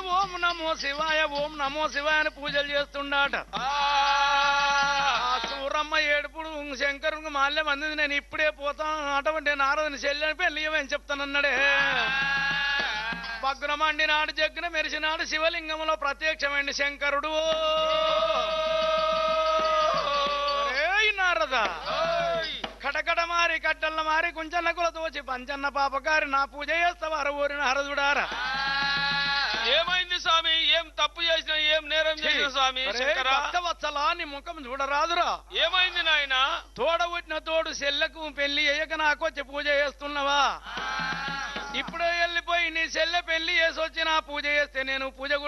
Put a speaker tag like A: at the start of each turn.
A: ఓం నమో శివాయ ఓం నమో శివాయ అని పూజలు చేస్తుండాట
B: ఆ
A: ఆ సూరమ్మ ఏడుపుడు శంకరునికి మాల్యం అందింది నేను ఇప్పుడే పోతాను అటువంటి నారదుని చెల్లెని పెళ్లి ఇవ్వని చెప్తానన్నాడే భగ్రమండి నాడు జగ్గున మెరిసినాడు శివలింగంలో ప్రత్యక్షమైంది శంకరుడు ఏయ్ నారద కటకట మారి కట్టల్ల మారి కుంచన్న కుల తోచి పంచన్న పాపకారి నా పూజ చేస్తావారు ఊరిన హరదుడారా
B: ఏమైంది స్వామి ఏం తప్పు చేసిన ఏం నేరం చేసిన స్వామి శంకర
A: వత్సలా నీ ముఖం చూడరాదురా
B: ఏమైంది నాయన
A: తోడ పుట్టిన తోడు సెల్లకు పెళ్లి అయ్యక నాకొచ్చి పూజ చేస్తున్నావా ఇప్పుడే వెళ్ళిపోయి నీ సెల్లె పెళ్లి చేసి వచ్చి నా పూజ చేస్తే నేను పూజ